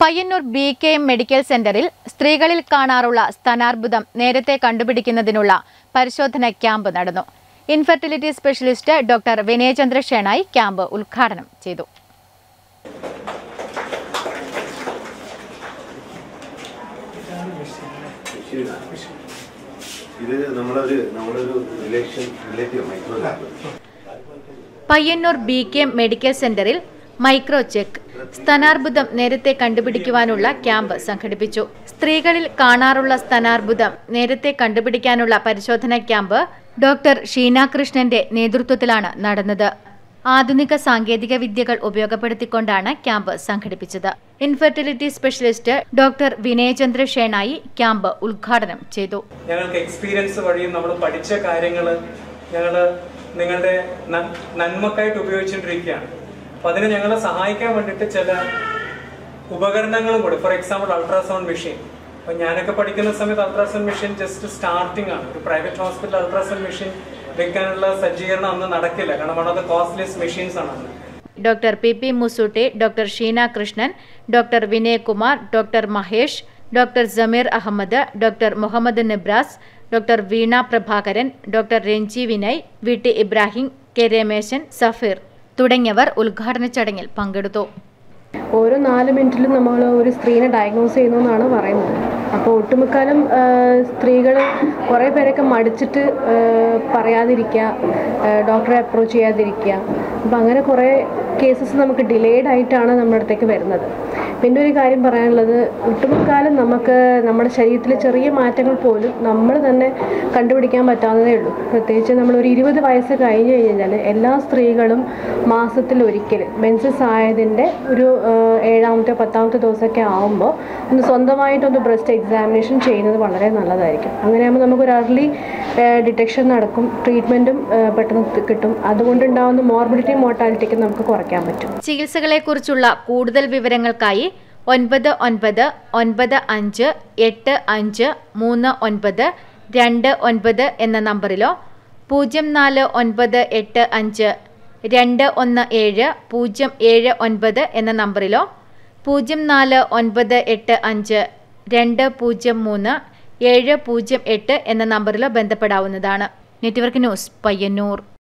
Payyanur B K M medical സെന്ററിൽ സ്ത്രീകളിൽ കാണാറുള്ള സ്ഥാനാർബുദം നേരത്തെ കണ്ടുപിടിക്കുന്നതിനുള്ള പരിശോധന ക്യാമ്പ് നടന്നു infertility specialist doctor Vinayachandra Shenoy camp ഉദ്ഘാടനം ചെയ്തു ഇത് നമ്മളൊരു നമ്മളൊരു relation relative micro Payyanur B K M medical സെന്ററിൽ മൈക്രോ ചെക്ക് സ്ഥാനാർബുദം നേരത്തെ കണ്ടുപിടിക്കുവാനുള്ള ക്യാമ്പ് സംഘടിപ്പിച്ചു സ്ത്രീകളിൽ കാണാറുള്ള സ്ഥാനാർബുദം നേരത്തെ കണ്ടുപിടിക്കാനുള്ള പരിശോധന ക്യാമ്പ് ഡോക്ടർ ഷീന കൃഷ്ണന്റെ നേതൃത്വത്തിലാണ് നടന്നത് ആധുനിക സാങ്കേതിക വിദ്യകൾ ഉപയോഗപ്പെടുത്തിക്കൊണ്ടാണ് ക്യാമ്പ് സംഘടിപ്പിച്ചത് infertility specialist doctor Vinayachandra Shenoy camp ഉദ്ഘാടനം ചെയ്തു ഞങ്ങൾക്ക് എക്സ്പീരിയൻസ് വഴിയും നമ്മൾ പഠിച്ച കാര്യങ്ങൾ ഞങ്ങൾ നിങ്ങളുടെ ന- നന്മക്കായിട്ട് ഉപയോഗിച്ചുകൊണ്ടിരിക്കുകയാണ് അപ്പൊ അതിന് ഞങ്ങളെ സഹായിക്കാൻ വേണ്ടിയിട്ട് ചില ഉപകരണങ്ങളും കൂടി ഫോർ എക്സാമ്പിൾ അൾട്രാസൗണ്ട് മെഷീൻ അപ്പൊ ഞാനൊക്കെ പഠിക്കുന്ന സമയത്ത് അൾട്രാസൗണ്ട് മെഷീൻ ജസ്റ്റ് സ്റ്റാർട്ടിംഗ് ആണ് ഒരു പ്രൈവറ്റ് ഹോസ്പിറ്റൽ അൾട്രാസൗണ്ട് മെഷീൻ വെക്കാനുള്ള സജ്ജീകരണം അന്ന് നടക്കില്ല കാരണം one of the costliest machines ആണ് അന്ന് doctor P P Musootty doctor Sheena Krishnan doctor Vinayakumar doctor Mahesh doctor Sameer Ahammed doctor Muhammed Nibras doctor Veena Prabhakaran doctor Ranji Vinay V T Ibrahim K Rameshan Safeer തുടങ്ങിയവർ ഉദ്ഘാടന ചടങ്ങിൽ പങ്കെടുത്തു ഓരോ നാല് മിനിറ്റിലും നമ്മൾ ഒരു സ്ത്രീനെ ഡയഗ്നോസ് ചെയ്യുന്നു എന്നാണ് പറയുന്നത് അപ്പോൾ ഒട്ടുമിക്കാലും സ്ത്രീകൾ കുറേ പേരൊക്കെ മടിച്ചിട്ട് ആ, പറയാതിരിക്കുക ആ, ഡോക്ടറെ അപ്രോച്ച് ചെയ്യാതിരിക്കുക അപ്പോൾ അങ്ങനെ കുറേ കേസസ് നമുക്ക് ഡിലേഡ് ആയിട്ടാണ് നമ്മുടെ അടുത്തേക്ക് വരുന്നത് പിന്നെ ഒരു കാര്യം പറയാനുള്ളത് ഒട്ടുമിക്കാലം നമുക്ക് നമ്മുടെ ശരീരത്തിൽ ചെറിയ മാറ്റങ്ങൾ പോലും നമ്മൾ തന്നെ കണ്ടുപിടിക്കാൻ പറ്റാവുന്നതേ ഉള്ളൂ പ്രത്യേകിച്ച് നമ്മൾ ഒരു ഇരുപത് വയസ്സ് കഴിഞ്ഞ് കഴിഞ്ഞാൽ എല്ലാ സ്ത്രീകളും മാസത്തിൽ ഒരിക്കൽ മെൻസസ് ആയതിൻ്റെ ഒരു ആ, ഏഴാമത്തെ പത്താമത്തെ ദിവസമൊക്കെ ആകുമ്പോൾ ഒന്ന് സ്വന്തമായിട്ടൊന്ന് ബ്രസ്റ്റ് എക്സാമിനേഷൻ ചെയ്യുന്നത് വളരെ നല്ലതായിരിക്കും അങ്ങനെയാകുമ്പോൾ നമുക്കൊരു അർലി ഡിറ്റക്ഷൻ നടക്കും ട്രീറ്റ്മെൻറ്റും പെട്ടെന്ന് കിട്ടും അതുകൊണ്ടുണ്ടാകുന്ന മോർബിഡിറ്റി മോർട്ടാലിറ്റിക്ക് നമുക്ക് കുറയ്ക്കാൻ പറ്റും ചികിത്സകളെക്കുറിച്ചുള്ള കൂടുതൽ വിവരങ്ങൾക്കായി ഒൻപത് ഒൻപത് ഒൻപത് അഞ്ച് എട്ട് അഞ്ച് മൂന്ന് ഒൻപത് രണ്ട് ഒൻപത് എന്ന നമ്പറിലോ പൂജ്യം നാല് ഒൻപത് എട്ട് അഞ്ച് രണ്ട് ഒന്ന് ഏഴ് പൂജ്യം ഏഴ് ഒൻപത് എന്ന നമ്പറിലോ പൂജ്യം നാല് ഒൻപത് എട്ട് അഞ്ച് രണ്ട് പൂജ്യം മൂന്ന് ഏഴ് പൂജ്യം എട്ട് എന്ന നമ്പറിലോ ബന്ധപ്പെടാവുന്നതാണ് നെറ്റ്വർക്ക് ന്യൂസ് പയ്യന്നൂർ